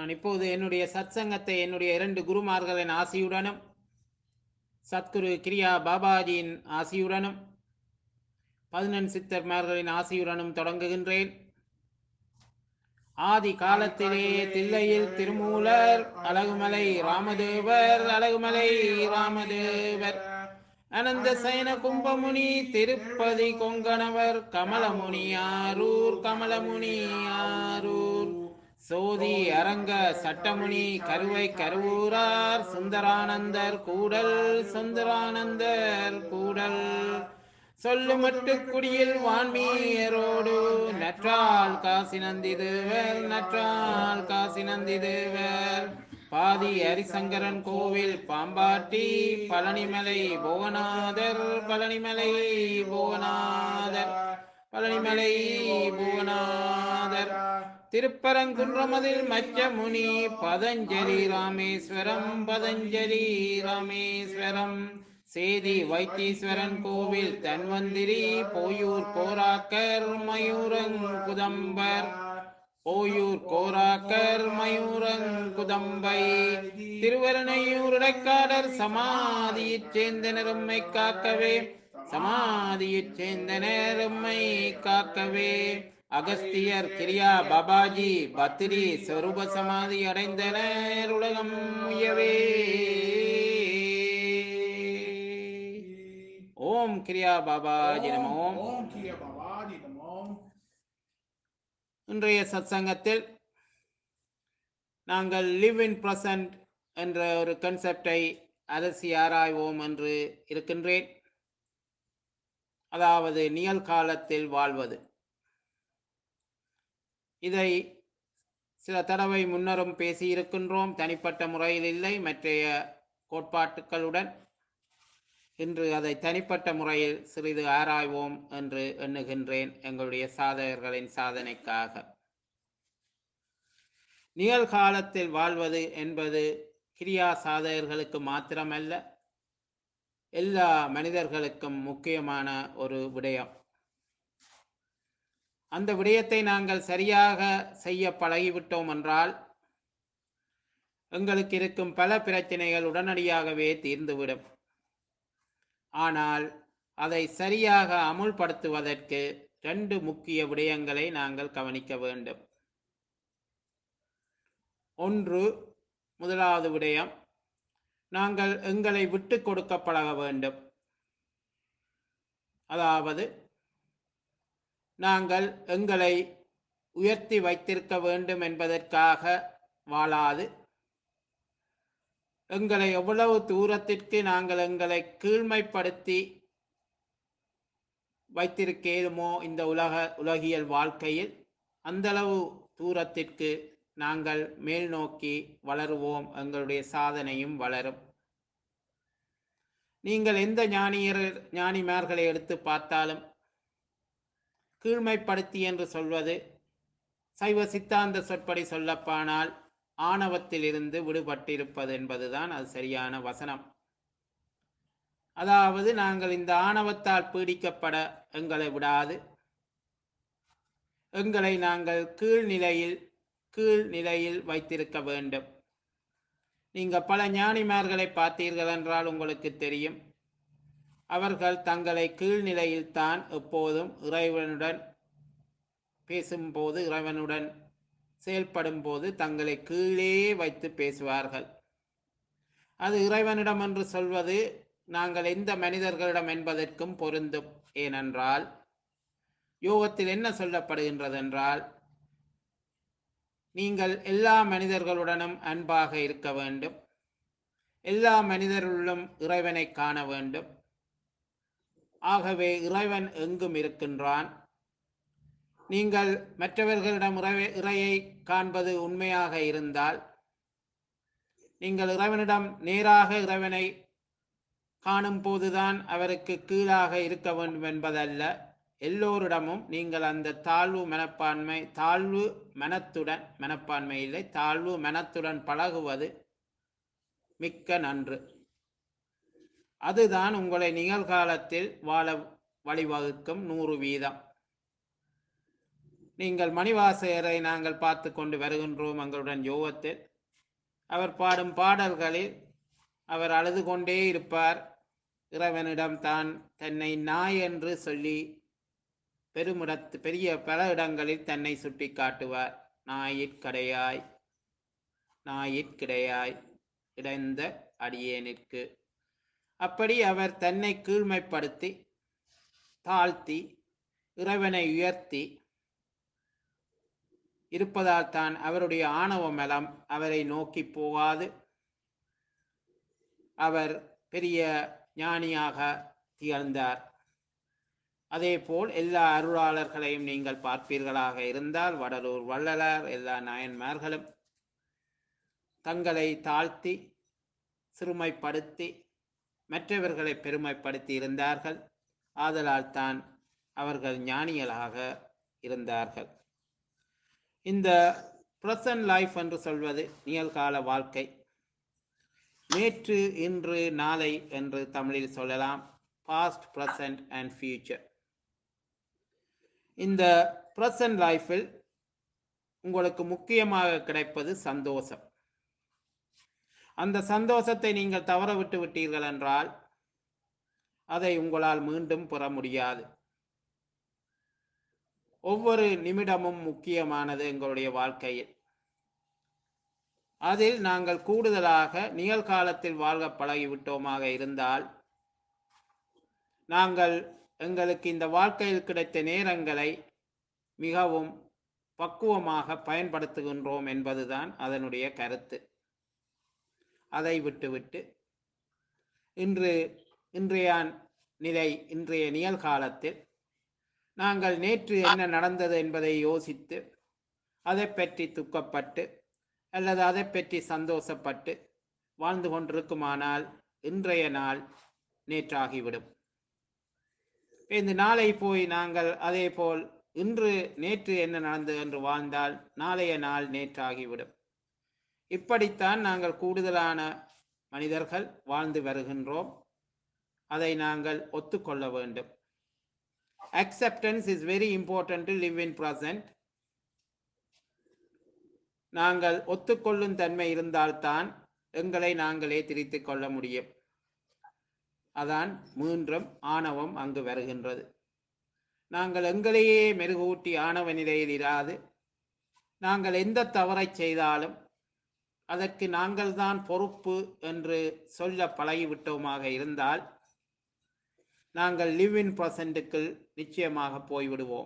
நான் இப்போது என்னுடைய சத்சங்கத்தை என்னுடைய இரண்டு குருமார்களின் ஆசியுடனும் சத்குரு கிரியா பாபாஜியின் ஆசியுடனும் பதினெண் சித்தர்மார்களின் ஆசியுடனும் தொடங்குகின்றேன் ஆதி காலத்திலே தில்லையில் திருமூலர் அழகுமலை ராமதேவர் அழகுமலை ராமதேவர் அனந்த சயன கும்பமுனி திருப்பதி கொங்கணவர் கமலமுனி ஆரூர் கமலமுனி ஆரூர் சோதி அரங்க சட்டமுனி கருவை கருவூரார் சுந்தரானந்தர் கூடல் சுந்தரானந்தர் கூடல் சொல்லுமட்டு குடியில் வான்மீயரோடு நற்றால் காசி நந்தி தேவர் நற்றால் காசி நந்தி தேவர் பாதி ஹரிசங்கரன் கோவில் பாம்பாட்டி பழனிமலை புவனாதர் பழனிமலை புவனாதர் பழனிமலை புவனாதர் திருப்பரங்குன்றமதில் மச்ச முனி பதஞ்சலி ராமேஸ்வரம் பதஞ்சலி ராமேஸ்வரம் சேதி வைத்தீஸ்வரன் கோவில் தன்வந்திரி போயூர் கோராக்கர் மயூரங்குதம்பர் போயூர் கோராக்கர் மயூரங்குதம்பை திருவரணையூர் இடைக்காடர் சமாதியைச் சேர்ந்தனர் உம்மை காக்கவே சமாதியைச் சேர்ந்தனர் உம்மை காக்கவே அகஸ்தியர் கிரியா பாபாஜி பத்திரி சொரூப சமாதி அடைந்தனர் உலகம் உயவே ஓம் கிரியா பாபாஜி நம ஓம் ஓம் கிரிய பவாதி நமோ இன்றைய சத்சங்கத்தில் நாங்கள் லிவ் இன் ப்ரெசன்ட் என்ற ஒரு கன்செப்டை அலசி ஆராய்வோம் என்று இருக்கின்றேன் அதாவது நிகழ்காலத்தில் வாழ்வது இதை சில தடவை முன்னரும் பேசியிருக்கின்றோம் தனிப்பட்ட முறையில் இல்லை மற்றைய கோட்பாட்டுக்களுடன் இன்று அதை தனிப்பட்ட முறையில் சிறிது ஆராய்வோம் என்று எண்ணுகின்றேன் எங்களுடைய சாதகர்களின் சாதனைக்காக நிகழ்காலத்தில் வாழ்வது என்பது கிரியா சாதகர்களுக்கு மாத்திரமல்ல எல்லா மனிதர்களுக்கும் முக்கியமான ஒரு விடயம் அந்த விடயத்தை நாங்கள் சரியாக செய்ய பழகிவிட்டோம் என்றால் எங்களுக்கு இருக்கும் பல பிரச்சனைகள் உடனடியாகவே தீர்ந்துவிடும் ஆனால் அதை சரியாக அமுல்படுத்துவதற்கு ரெண்டு முக்கிய விடயங்களை நாங்கள் கவனிக்க வேண்டும் ஒன்று முதலாவது விடயம் நாங்கள் எங்களை விட்டு கொடுக்க பழக வேண்டும் அதாவது நாங்கள் எங்களை உயர்த்தி வைத்திருக்க வேண்டும் என்பதற்காக வாழாது எங்களை எவ்வளவு தூரத்திற்கு நாங்கள் எங்களை கீழ்மைப்படுத்தி வைத்திருக்கேதுமோ இந்த உலக உலகியல் வாழ்க்கையில் அந்தளவு தூரத்திற்கு நாங்கள் மேல் நோக்கி வளருவோம் எங்களுடைய சாதனையும் வளரும் நீங்கள் எந்த ஞானியர் ஞானிமார்களை எடுத்து பார்த்தாலும் கீழ்மைப்படுத்தி என்று சொல்வது சைவ சித்தாந்த சொற்படி சொல்லப்பானால் ஆணவத்திலிருந்து விடுபட்டிருப்பது என்பதுதான் அது சரியான வசனம் அதாவது நாங்கள் இந்த ஆணவத்தால் பீடிக்கப்பட எங்களை விடாது எங்களை நாங்கள் கீழ்நிலையில் கீழ்நிலையில் வைத்திருக்க வேண்டும் நீங்க பல ஞானிமார்களை பார்த்தீர்கள் என்றால் உங்களுக்கு தெரியும் அவர்கள் தங்களை கீழ்நிலையில் தான் எப்போதும் இறைவனுடன் பேசும்போது இறைவனுடன் செயல்படும் போது தங்களை கீழே வைத்து பேசுவார்கள் அது இறைவனிடம் என்று சொல்வது நாங்கள் எந்த மனிதர்களிடம் என்பதற்கும் பொருந்தும் ஏனென்றால் யோகத்தில் என்ன சொல்லப்படுகின்றது என்றால் நீங்கள் எல்லா மனிதர்களுடனும் அன்பாக இருக்க வேண்டும் எல்லா மனிதர்களும் இறைவனை காண வேண்டும் ஆகவே இறைவன் எங்கும் இருக்கின்றான் நீங்கள் மற்றவர்களிடம் இறை இறையை காண்பது உண்மையாக இருந்தால் நீங்கள் இறைவனிடம் நேராக இறைவனை காணும் போதுதான் அவருக்கு கீழாக இருக்க வேண்டும் என்பதல்ல எல்லோரிடமும் நீங்கள் அந்த தாழ்வு மனப்பான்மை தாழ்வு மனத்துடன் மனப்பான்மை இல்லை தாழ்வு மனத்துடன் பழகுவது மிக்க நன்று அதுதான் உங்களை நிகழ்காலத்தில் வாழ வழிவகுக்கும் நூறு வீதம் நீங்கள் மணிவாசகரை நாங்கள் பார்த்து கொண்டு வருகின்றோம் எங்களுடன் யோகத்தில் அவர் பாடும் பாடல்களில் அவர் அழுது கொண்டே இருப்பார் இறைவனிடம் தான் தன்னை நாய் என்று சொல்லி பெருமிடத்து பெரிய பல இடங்களில் தன்னை சுட்டி காட்டுவார் நாயிற்கடையாய் நாயிற்கிடையாய் இடைந்த அடியேனிற்கு அப்படி அவர் தன்னை கீழ்மைப்படுத்தி தாழ்த்தி இறைவனை உயர்த்தி இருப்பதால் தான் அவருடைய ஆணவ மலம் அவரை நோக்கி போகாது அவர் பெரிய ஞானியாக திகழ்ந்தார் அதேபோல் எல்லா அருளாளர்களையும் நீங்கள் பார்ப்பீர்களாக இருந்தால் வடலூர் வள்ளலார் எல்லா நாயன்மார்களும் தங்களை தாழ்த்தி சிறுமைப்படுத்தி மற்றவர்களை பெருமைப்படுத்தி இருந்தார்கள் ஆதலால் தான் அவர்கள் ஞானிகளாக இருந்தார்கள் இந்த ப்ரெசன்ட் லைஃப் என்று சொல்வது நிகழ்கால வாழ்க்கை நேற்று இன்று நாளை என்று தமிழில் சொல்லலாம் பாஸ்ட் ப்ரெசன்ட் அண்ட் ஃபியூச்சர் இந்த ப்ரெசன்ட் லைஃப்பில் உங்களுக்கு முக்கியமாக கிடைப்பது சந்தோஷம் அந்த சந்தோஷத்தை நீங்கள் தவற விட்டு விட்டீர்கள் என்றால் அதை உங்களால் மீண்டும் பெற முடியாது ஒவ்வொரு நிமிடமும் முக்கியமானது எங்களுடைய வாழ்க்கையில் அதில் நாங்கள் கூடுதலாக நிகழ்காலத்தில் வாழ்க பழகிவிட்டோமாக இருந்தால் நாங்கள் எங்களுக்கு இந்த வாழ்க்கையில் கிடைத்த நேரங்களை மிகவும் பக்குவமாக பயன்படுத்துகின்றோம் என்பதுதான் அதனுடைய கருத்து அதை விட்டுவிட்டு இன்று இன்றைய நிலை இன்றைய நிகழ்காலத்தில் நாங்கள் நேற்று என்ன நடந்தது என்பதை யோசித்து அதை பற்றி துக்கப்பட்டு அல்லது அதை பற்றி சந்தோஷப்பட்டு வாழ்ந்து கொண்டிருக்குமானால் இன்றைய நாள் நேற்றாகிவிடும் இந்த நாளை போய் நாங்கள் அதே போல் இன்று நேற்று என்ன நடந்தது என்று வாழ்ந்தால் நாளைய நாள் நேற்றாகிவிடும் இப்படித்தான் நாங்கள் கூடுதலான மனிதர்கள் வாழ்ந்து வருகின்றோம் அதை நாங்கள் ஒத்துக்கொள்ள வேண்டும் acceptance is very important to live in present நாங்கள் ஒத்துக்கொள்ளும் தன்மை இருந்தால்தான் எங்களை நாங்களே திரித்துக் கொள்ள முடியும் அதான் மீண்டும் ஆணவம் அங்கு வருகின்றது நாங்கள் எங்களையே மெருகூட்டி ஆணவ நிலையில் இராது நாங்கள் எந்த தவறை செய்தாலும் அதற்கு நாங்கள்தான் பொறுப்பு என்று சொல்ல பழகிவிட்டோமாக இருந்தால் நாங்கள் லிவ் இன் பர்சன்ட்டுக்குள் நிச்சயமாக போய்விடுவோம்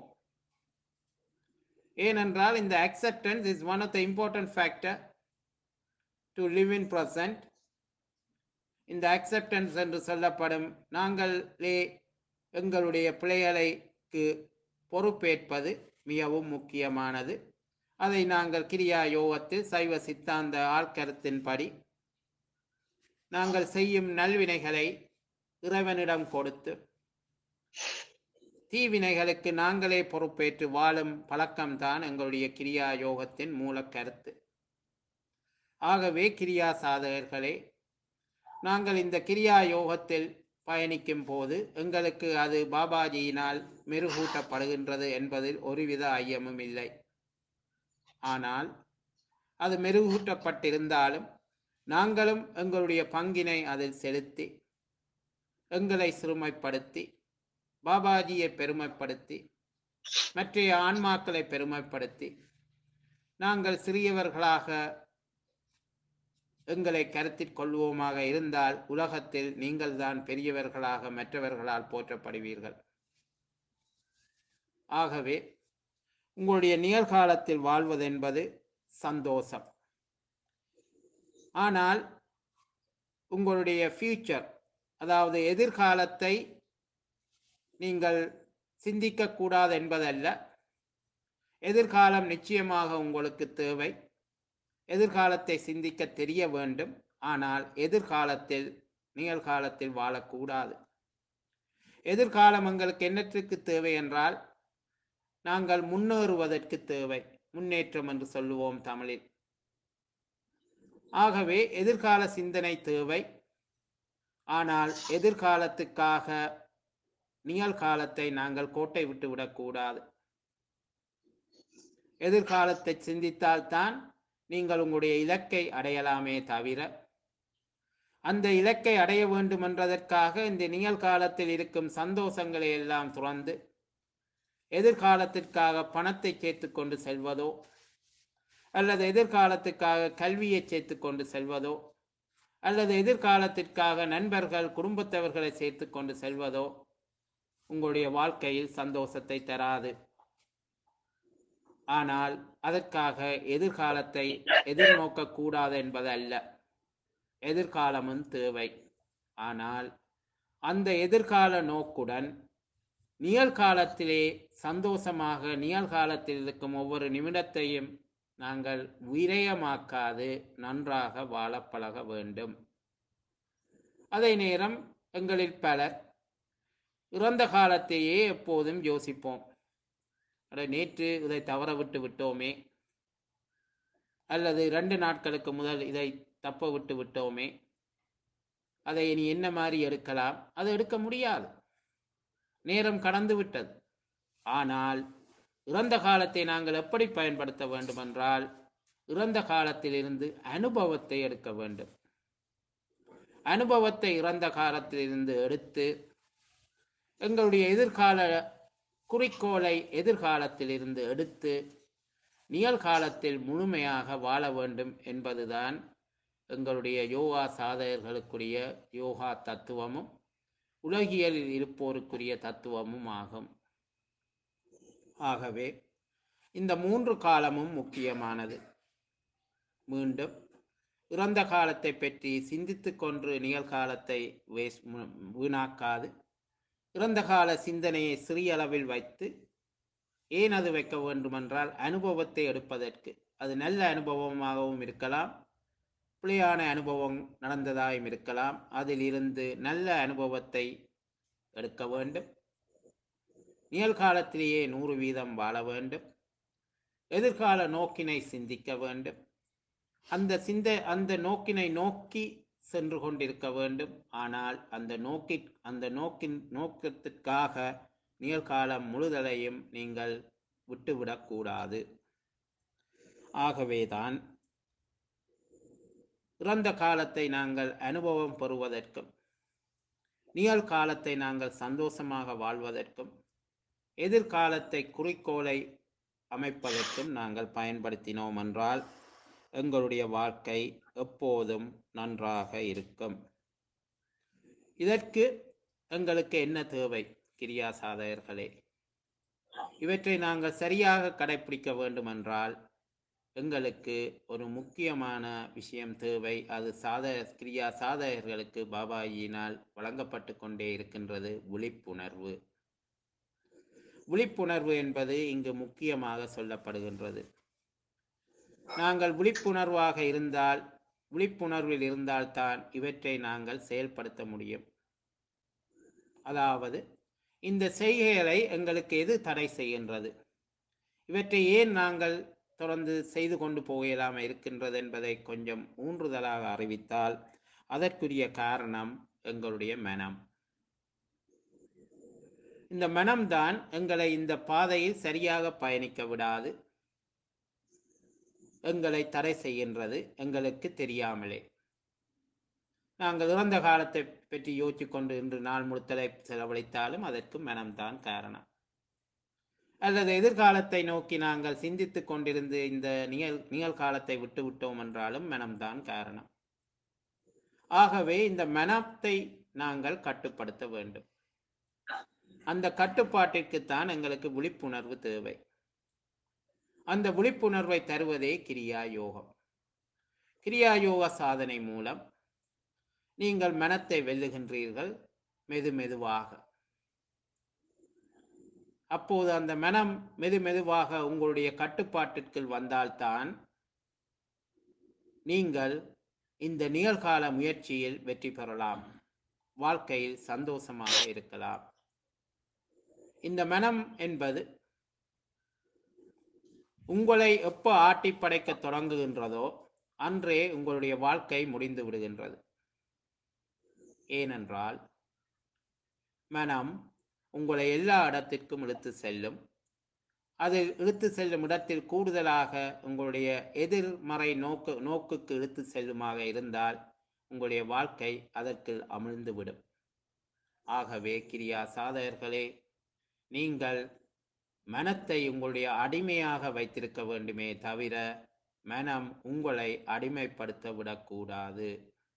ஏனென்றால் இந்த acceptance is one of the important factor to live in present இந்த அக்செப்டன்ஸ் என்று சொல்லப்படும் நாங்களே எங்களுடைய பிள்ளைகளுக்கு பொறுப்பேற்பது மிகவும் முக்கியமானது அதை நாங்கள் கிரியா யோகத்தில் சைவ சித்தாந்த ஆழ்கருத்தின்படி நாங்கள் செய்யும் நல்வினைகளை இறைவனிடம் கொடுத்து தீவினைகளுக்கு நாங்களே பொறுப்பேற்று வாழும் பழக்கம்தான் எங்களுடைய கிரியா யோகத்தின் மூல கருத்து ஆகவே கிரியா சாதகர்களே நாங்கள் இந்த கிரியா யோகத்தில் பயணிக்கும் போது எங்களுக்கு அது பாபாஜியினால் மெருகூட்டப்படுகின்றது என்பதில் ஒருவித ஐயமும் இல்லை ஆனால் அது மெருகூட்டப்பட்டிருந்தாலும் நாங்களும் எங்களுடைய பங்கினை அதில் செலுத்தி எங்களை சிறுமைப்படுத்தி பாபாஜியை பெருமைப்படுத்தி மற்றைய ஆன்மாக்களை பெருமைப்படுத்தி நாங்கள் சிறியவர்களாக எங்களை கருத்தில் கொள்வோமாக இருந்தால் உலகத்தில் நீங்கள்தான் பெரியவர்களாக மற்றவர்களால் போற்றப்படுவீர்கள் ஆகவே உங்களுடைய நிகழ்காலத்தில் வாழ்வதென்பது சந்தோஷம் ஆனால் உங்களுடைய ஃபியூச்சர் அதாவது எதிர்காலத்தை நீங்கள் சிந்திக்கக்கூடாது என்பதல்ல எதிர்காலம் நிச்சயமாக உங்களுக்கு தேவை எதிர்காலத்தை சிந்திக்க தெரிய வேண்டும் ஆனால் எதிர்காலத்தில் நிகழ்காலத்தில் வாழக்கூடாது எதிர்காலம் எங்களுக்கு என்னத்திற்கு தேவை என்றால் நாங்கள் முன்னேறுவதற்கு தேவை முன்னேற்றம் என்று சொல்லுவோம் தமிழில் ஆகவே எதிர்கால சிந்தனை தேவை ஆனால் எதிர்காலத்துக்காக நிகழ்காலத்தை நாங்கள் கோட்டை விட்டு விடக்கூடாது எதிர்காலத்தை சிந்தித்தால்தான் நீங்கள் உங்களுடைய இலக்கை அடையலாமே தவிர அந்த இலக்கை அடைய வேண்டும் என்றதற்காக இந்த நிகழ்காலத்தில் இருக்கும் சந்தோஷங்களை எல்லாம் துறந்து எதிர்காலத்திற்காக பணத்தை சேர்த்து கொண்டு செல்வதோ அல்லது எதிர்காலத்துக்காக கல்வியை சேர்த்து கொண்டு செல்வதோ அல்லது எதிர்காலத்திற்காக நண்பர்கள் குடும்பத்தவர்களை சேர்த்து கொண்டு செல்வதோ உங்களுடைய வாழ்க்கையில் சந்தோஷத்தை தராது ஆனால் அதற்காக எதிர்காலத்தை எதிர்நோக்க கூடாது என்பது அல்ல எதிர்காலமும் தேவை ஆனால் அந்த எதிர்கால நோக்குடன் நிகழ்காலத்திலே சந்தோஷமாக நிகழ்காலத்தில் இருக்கும் ஒவ்வொரு நிமிடத்தையும் நாங்கள் விரயமாக்காது நன்றாக வாழ பழக வேண்டும் அதே நேரம் எங்களில் பலர் இறந்த காலத்தையே எப்போதும் யோசிப்போம் அட நேற்று இதை தவற விட்டு விட்டோமே அல்லது இரண்டு நாட்களுக்கு முதல் இதை தப்ப விட்டு விட்டோமே அதை இனி என்ன மாதிரி எடுக்கலாம் அதை எடுக்க முடியாது நேரம் கடந்து விட்டது ஆனால் இறந்த காலத்தை நாங்கள் எப்படி பயன்படுத்த வேண்டுமென்றால் இறந்த காலத்திலிருந்து அனுபவத்தை எடுக்க வேண்டும் அனுபவத்தை இறந்த காலத்திலிருந்து எடுத்து எங்களுடைய எதிர்கால குறிக்கோளை எதிர்காலத்திலிருந்து எடுத்து நிகழ்காலத்தில் முழுமையாக வாழ வேண்டும் என்பதுதான் எங்களுடைய யோகா சாதகர்களுக்குரிய யோகா தத்துவமும் உலகியலில் இருப்போருக்குரிய தத்துவமும் ஆகும் ஆகவே இந்த மூன்று காலமும் முக்கியமானது மீண்டும் இறந்த காலத்தை பற்றி சிந்தித்துக் கொண்டு நிகழ்காலத்தை வேஸ் வீணாக்காது இறந்த கால சிந்தனையை சிறிய அளவில் வைத்து ஏன் அது வைக்க வேண்டுமென்றால் அனுபவத்தை எடுப்பதற்கு அது நல்ல அனுபவமாகவும் இருக்கலாம் பிழையான அனுபவம் நடந்ததாயும் இருக்கலாம் அதிலிருந்து நல்ல அனுபவத்தை எடுக்க வேண்டும் நிகழ்காலத்திலேயே நூறு வீதம் வாழ வேண்டும் எதிர்கால நோக்கினை சிந்திக்க வேண்டும் அந்த சிந்த அந்த நோக்கினை நோக்கி சென்று கொண்டிருக்க வேண்டும் ஆனால் அந்த நோக்கி அந்த நோக்கின் நோக்கத்திற்காக நிகழ்காலம் முழுதலையும் நீங்கள் விட்டுவிடக்கூடாது ஆகவேதான் இறந்த காலத்தை நாங்கள் அனுபவம் பெறுவதற்கும் நிகழ்காலத்தை நாங்கள் சந்தோஷமாக வாழ்வதற்கும் எதிர்காலத்தை குறிக்கோளை அமைப்பதற்கும் நாங்கள் பயன்படுத்தினோம் என்றால் எங்களுடைய வாழ்க்கை எப்போதும் நன்றாக இருக்கும் இதற்கு எங்களுக்கு என்ன தேவை கிரியா சாதகர்களே இவற்றை நாங்கள் சரியாக கடைபிடிக்க வேண்டுமென்றால் எங்களுக்கு ஒரு முக்கியமான விஷயம் தேவை அது சாத கிரியா சாதகர்களுக்கு பாபாஜியினால் வழங்கப்பட்டு கொண்டே இருக்கின்றது விழிப்புணர்வு விழிப்புணர்வு என்பது இங்கு முக்கியமாக சொல்லப்படுகின்றது நாங்கள் விழிப்புணர்வாக இருந்தால் விழிப்புணர்வில் இருந்தால்தான் இவற்றை நாங்கள் செயல்படுத்த முடியும் அதாவது இந்த செய்கைகளை எங்களுக்கு எது தடை செய்கின்றது இவற்றை ஏன் நாங்கள் தொடர்ந்து செய்து கொண்டு போகலாம இருக்கின்றது என்பதை கொஞ்சம் ஊன்றுதலாக அறிவித்தால் அதற்குரிய காரணம் எங்களுடைய மனம் இந்த மனம்தான் எங்களை இந்த பாதையில் சரியாக பயணிக்க விடாது எங்களை தடை செய்கின்றது எங்களுக்கு தெரியாமலே நாங்கள் இறந்த காலத்தை பற்றி யோசிச்சு கொண்டு இன்று நாள் முழுத்தலை செலவழித்தாலும் அதற்கு மனம்தான் காரணம் அல்லது எதிர்காலத்தை நோக்கி நாங்கள் சிந்தித்துக் கொண்டிருந்து இந்த நிகழ் நிகழ்காலத்தை விட்டு விட்டோம் என்றாலும் மனம்தான் காரணம் ஆகவே இந்த மனத்தை நாங்கள் கட்டுப்படுத்த வேண்டும் அந்த கட்டுப்பாட்டிற்குத்தான் எங்களுக்கு விழிப்புணர்வு தேவை அந்த விழிப்புணர்வை தருவதே கிரியா யோகம் கிரியா யோக சாதனை மூலம் நீங்கள் மனத்தை வெல்லுகின்றீர்கள் மெது மெதுவாக அப்போது அந்த மனம் மெது மெதுவாக உங்களுடைய கட்டுப்பாட்டிற்குள் வந்தால்தான் நீங்கள் இந்த நிகழ்கால முயற்சியில் வெற்றி பெறலாம் வாழ்க்கையில் சந்தோஷமாக இருக்கலாம் இந்த மனம் என்பது உங்களை எப்போ ஆட்டி படைக்க தொடங்குகின்றதோ அன்றே உங்களுடைய வாழ்க்கை முடிந்து விடுகின்றது ஏனென்றால் மனம் உங்களை எல்லா இடத்திற்கும் இழுத்து செல்லும் அதில் இழுத்து செல்லும் இடத்தில் கூடுதலாக உங்களுடைய எதிர்மறை நோக்கு நோக்குக்கு இழுத்து செல்லுமாக இருந்தால் உங்களுடைய வாழ்க்கை அதற்கு அமிழ்ந்துவிடும் ஆகவே கிரியா சாதகர்களே நீங்கள் மனத்தை உங்களுடைய அடிமையாக வைத்திருக்க வேண்டுமே தவிர மனம் உங்களை அடிமைப்படுத்த விடக்கூடாது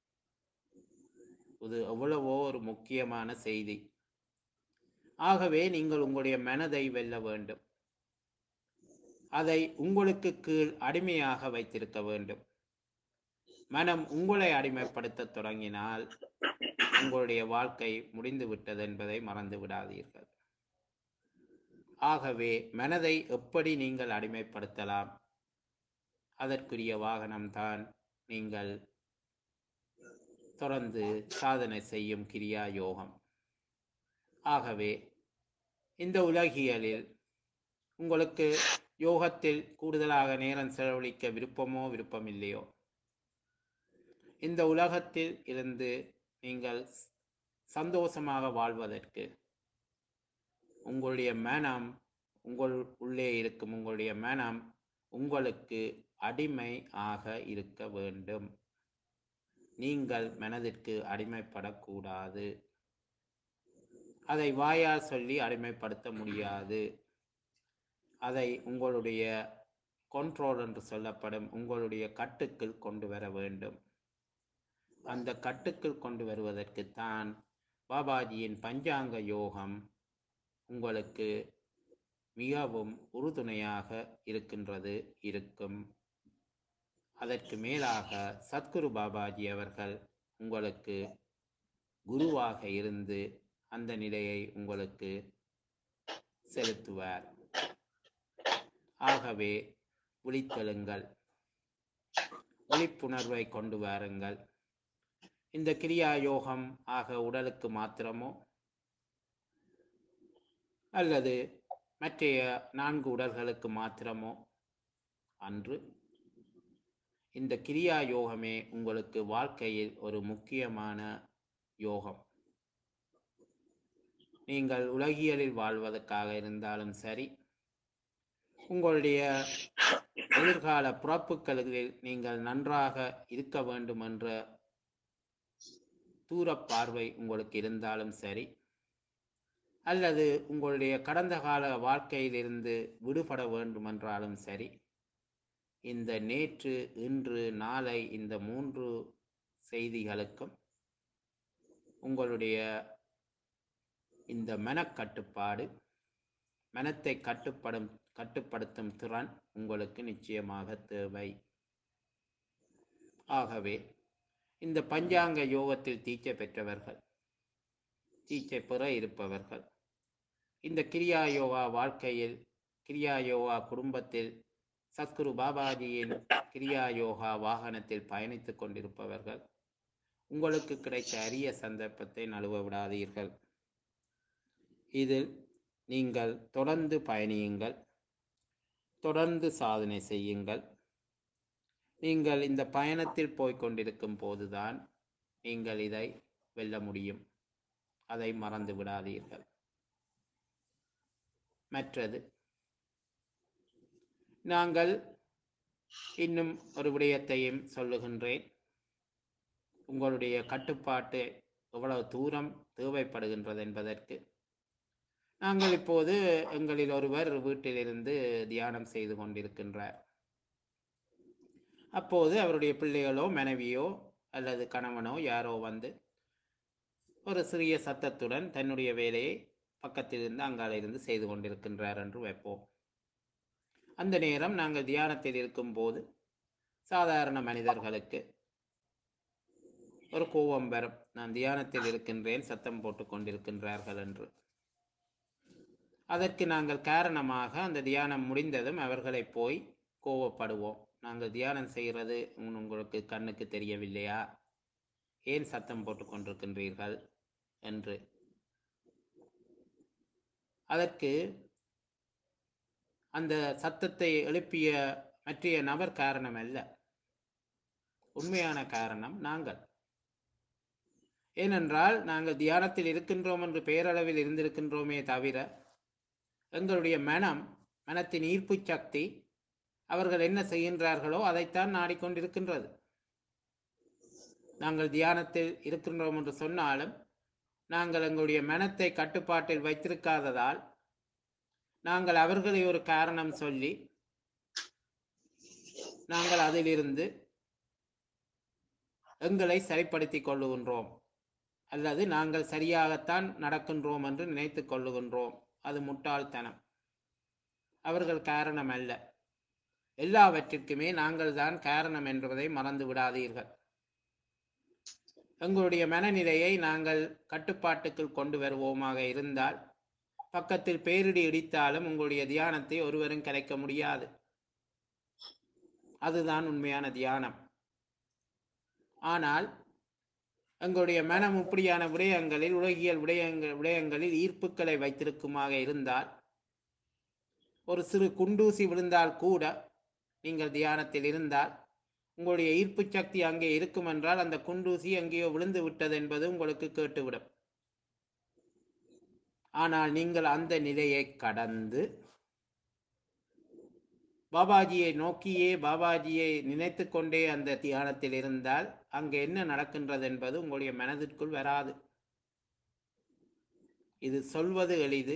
இது எவ்வளவோ ஒரு முக்கியமான செய்தி ஆகவே நீங்கள் உங்களுடைய மனதை வெல்ல வேண்டும் அதை உங்களுக்கு கீழ் அடிமையாக வைத்திருக்க வேண்டும் மனம் உங்களை அடிமைப்படுத்த தொடங்கினால் உங்களுடைய வாழ்க்கை முடிந்து விட்டது என்பதை மறந்து விடாதீர்கள் ஆகவே மனதை எப்படி நீங்கள் அடிமைப்படுத்தலாம் அதற்குரிய வாகனம்தான் நீங்கள் தொடர்ந்து சாதனை செய்யும் கிரியா யோகம் ஆகவே இந்த உலகியலில் உங்களுக்கு யோகத்தில் கூடுதலாக நேரம் செலவழிக்க விருப்பமோ விருப்பமில்லையோ இந்த உலகத்தில் இருந்து நீங்கள் சந்தோஷமாக வாழ்வதற்கு உங்களுடைய மனம் உங்கள் உள்ளே இருக்கும் உங்களுடைய மனம் உங்களுக்கு அடிமை ஆக இருக்க வேண்டும் நீங்கள் மனதிற்கு அடிமைப்படக்கூடாது அதை வாயால் சொல்லி அடிமைப்படுத்த முடியாது அதை உங்களுடைய கண்ட்ரோல் என்று சொல்லப்படும் உங்களுடைய கட்டுக்குள் கொண்டு வர வேண்டும் அந்த கட்டுக்குள் கொண்டு வருவதற்குத்தான் பாபாஜியின் பஞ்சாங்க யோகம் உங்களுக்கு மிகவும் உறுதுணையாக இருக்கின்றது இருக்கும் அதற்கு மேலாக சத்குரு பாபாஜி அவர்கள் உங்களுக்கு குருவாக இருந்து அந்த நிலையை உங்களுக்கு செலுத்துவார் ஆகவே விழித்தெழுங்கள் விழிப்புணர்வை கொண்டு வாருங்கள் இந்த கிரியா யோகம் ஆக உடலுக்கு மாத்திரமோ அல்லது மற்றைய நான்கு உடல்களுக்கு மாத்திரமோ அன்று இந்த கிரியா யோகமே உங்களுக்கு வாழ்க்கையில் ஒரு முக்கியமான யோகம் நீங்கள் உலகியலில் வாழ்வதற்காக இருந்தாலும் சரி உங்களுடைய எதிர்கால பிறப்புகளில் நீங்கள் நன்றாக இருக்க வேண்டும் என்ற தூர பார்வை உங்களுக்கு இருந்தாலும் சரி அல்லது உங்களுடைய கடந்த கால வாழ்க்கையிலிருந்து விடுபட வேண்டும் என்றாலும் சரி இந்த நேற்று இன்று நாளை இந்த மூன்று செய்திகளுக்கும் உங்களுடைய இந்த மனக்கட்டுப்பாடு மனத்தை கட்டுப்படும் கட்டுப்படுத்தும் திறன் உங்களுக்கு நிச்சயமாக தேவை ஆகவே இந்த பஞ்சாங்க யோகத்தில் தீட்சை பெற்றவர்கள் தீட்சை பெற இருப்பவர்கள் இந்த கிரியா யோகா வாழ்க்கையில் கிரியா யோகா குடும்பத்தில் சத்குரு பாபாஜியின் கிரியா யோகா வாகனத்தில் பயணித்துக் கொண்டிருப்பவர்கள் உங்களுக்கு கிடைத்த அரிய சந்தர்ப்பத்தை நழுவ விடாதீர்கள் இதில் நீங்கள் தொடர்ந்து பயணியுங்கள் தொடர்ந்து சாதனை செய்யுங்கள் நீங்கள் இந்த பயணத்தில் போய்க் கொண்டிருக்கும் போதுதான் நீங்கள் இதை வெல்ல முடியும் அதை மறந்து விடாதீர்கள் மற்றது நாங்கள் இன்னும் ஒரு விடயத்தையும் சொல்லுகின்றேன் உங்களுடைய கட்டுப்பாட்டு எவ்வளவு தூரம் தேவைப்படுகின்றது என்பதற்கு நாங்கள் இப்போது எங்களில் ஒருவர் வீட்டிலிருந்து தியானம் செய்து கொண்டிருக்கின்றார் அப்போது அவருடைய பிள்ளைகளோ மனைவியோ அல்லது கணவனோ யாரோ வந்து ஒரு சிறிய சத்தத்துடன் தன்னுடைய வேலையை பக்கத்தில் இருந்து அங்கால இருந்து செய்து கொண்டிருக்கின்றார் என்று வைப்போம் அந்த நேரம் நாங்கள் தியானத்தில் இருக்கும்போது சாதாரண மனிதர்களுக்கு ஒரு கோபம் வரும் நான் தியானத்தில் இருக்கின்றேன் சத்தம் போட்டு கொண்டிருக்கின்றார்கள் என்று அதற்கு நாங்கள் காரணமாக அந்த தியானம் முடிந்ததும் அவர்களை போய் கோவப்படுவோம் நாங்கள் தியானம் செய்கிறது உங்களுக்கு கண்ணுக்கு தெரியவில்லையா ஏன் சத்தம் போட்டு கொண்டிருக்கின்றீர்கள் என்று அதற்கு அந்த சத்தத்தை எழுப்பிய மற்றைய நபர் காரணம் அல்ல உண்மையான காரணம் நாங்கள் ஏனென்றால் நாங்கள் தியானத்தில் இருக்கின்றோம் என்று பெயரளவில் இருந்திருக்கின்றோமே தவிர எங்களுடைய மனம் மனத்தின் ஈர்ப்பு சக்தி அவர்கள் என்ன செய்கின்றார்களோ அதைத்தான் நாடிக்கொண்டிருக்கின்றது நாங்கள் தியானத்தில் இருக்கின்றோம் என்று சொன்னாலும் நாங்கள் எங்களுடைய மனத்தை கட்டுப்பாட்டில் வைத்திருக்காததால் நாங்கள் அவர்களை ஒரு காரணம் சொல்லி நாங்கள் அதிலிருந்து எங்களை சரிப்படுத்திக் கொள்ளுகின்றோம் அல்லது நாங்கள் சரியாகத்தான் நடக்கின்றோம் என்று நினைத்துக் கொள்ளுகின்றோம் அது முட்டாள்தனம் அவர்கள் காரணம் அல்ல எல்லாவற்றிற்குமே நாங்கள் தான் காரணம் என்பதை மறந்து விடாதீர்கள் எங்களுடைய மனநிலையை நாங்கள் கட்டுப்பாட்டுக்குள் கொண்டு வருவோமாக இருந்தால் பக்கத்தில் பேரிடி இடித்தாலும் உங்களுடைய தியானத்தை ஒருவரும் கலைக்க முடியாது அதுதான் உண்மையான தியானம் ஆனால் எங்களுடைய மனம் இப்படியான விடயங்களில் உலகியல் விடயங்கள் விடயங்களில் ஈர்ப்புகளை வைத்திருக்குமாக இருந்தால் ஒரு சிறு குண்டூசி விழுந்தால் கூட நீங்கள் தியானத்தில் இருந்தால் உங்களுடைய ஈர்ப்பு சக்தி அங்கே இருக்கும் என்றால் அந்த குண்டூசி எங்கேயோ விழுந்து விட்டது என்பது உங்களுக்கு கேட்டுவிடும் ஆனால் நீங்கள் அந்த நிலையை கடந்து பாபாஜியை நோக்கியே பாபாஜியை நினைத்து கொண்டே அந்த தியானத்தில் இருந்தால் அங்கு என்ன நடக்கின்றது என்பது உங்களுடைய மனதிற்குள் வராது இது சொல்வது எளிது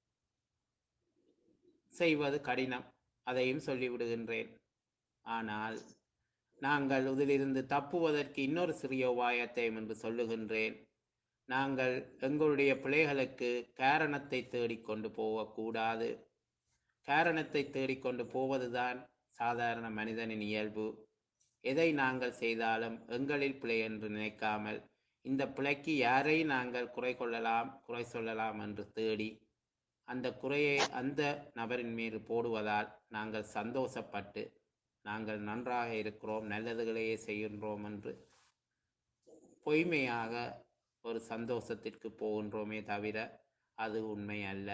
செய்வது கடினம் அதையும் சொல்லிவிடுகின்றேன் ஆனால் நாங்கள் இதிலிருந்து தப்புவதற்கு இன்னொரு சிறிய உபாயத்தையும் என்று சொல்லுகின்றேன் நாங்கள் எங்களுடைய பிள்ளைகளுக்கு காரணத்தை தேடிக்கொண்டு போகக்கூடாது காரணத்தை தேடிக்கொண்டு போவதுதான் சாதாரண மனிதனின் இயல்பு எதை நாங்கள் செய்தாலும் எங்களில் பிழை என்று நினைக்காமல் இந்த பிழைக்கு யாரை நாங்கள் குறை கொள்ளலாம் குறை சொல்லலாம் என்று தேடி அந்த குறையை அந்த நபரின் மீது போடுவதால் நாங்கள் சந்தோஷப்பட்டு நாங்கள் நன்றாக இருக்கிறோம் நல்லதுகளையே செய்கின்றோம் என்று பொய்மையாக ஒரு சந்தோஷத்திற்கு போகின்றோமே தவிர அது உண்மை அல்ல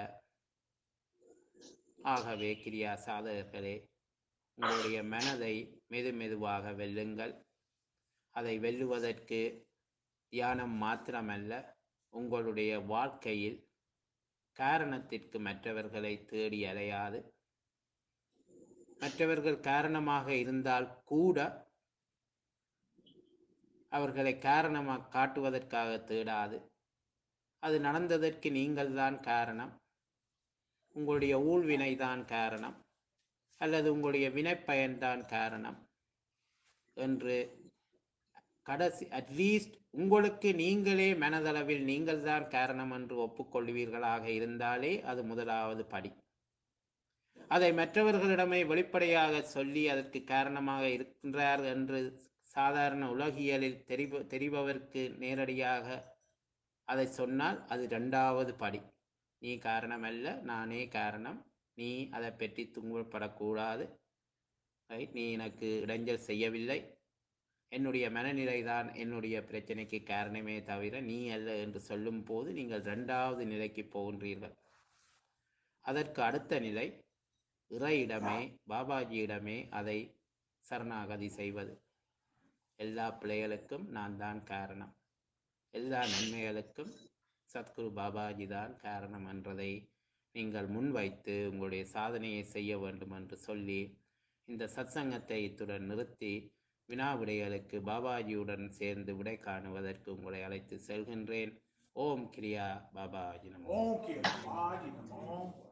ஆகவே கிரியா சாதகர்களே உங்களுடைய மனதை மெது மெதுவாக வெல்லுங்கள் அதை வெல்லுவதற்கு தியானம் மாத்திரமல்ல உங்களுடைய வாழ்க்கையில் காரணத்திற்கு மற்றவர்களை தேடி அலையாது மற்றவர்கள் காரணமாக இருந்தால் கூட அவர்களை காரணமாக காட்டுவதற்காக தேடாது அது நடந்ததற்கு நீங்கள்தான் காரணம் உங்களுடைய ஊழ்வினை தான் காரணம் அல்லது உங்களுடைய வினைப்பயன்தான் காரணம் என்று கடைசி அட்லீஸ்ட் உங்களுக்கு நீங்களே மனதளவில் நீங்கள்தான் காரணம் என்று ஒப்புக்கொள்வீர்களாக இருந்தாலே அது முதலாவது படி அதை மற்றவர்களிடமே வெளிப்படையாக சொல்லி அதற்கு காரணமாக இருக்கின்றார் என்று சாதாரண உலகியலில் தெரிப தெரிபவருக்கு நேரடியாக அதை சொன்னால் அது இரண்டாவது படி நீ காரணமல்ல நானே காரணம் நீ அதை பற்றி துன்பப்படக்கூடாது ரைட் நீ எனக்கு இடைஞ்சல் செய்யவில்லை என்னுடைய மனநிலை தான் என்னுடைய பிரச்சனைக்கு காரணமே தவிர நீ அல்ல என்று சொல்லும் போது நீங்கள் இரண்டாவது நிலைக்கு போகின்றீர்கள் அதற்கு அடுத்த நிலை இறையிடமே பாபாஜியிடமே அதை சரணாகதி செய்வது எல்லா பிள்ளைகளுக்கும் நான் தான் காரணம் எல்லா நன்மைகளுக்கும் சத்குரு பாபாஜி தான் காரணம் என்றதை நீங்கள் முன்வைத்து உங்களுடைய சாதனையை செய்ய வேண்டும் என்று சொல்லி இந்த சத்சங்கத்தை இத்துடன் நிறுத்தி வினா விடைகளுக்கு பாபாஜியுடன் சேர்ந்து விடை காணுவதற்கு உங்களை அழைத்து செல்கின்றேன் ஓம் கிரியா பாபாஜி நமோ ஓம் கிரியா பாபாஜி நமோ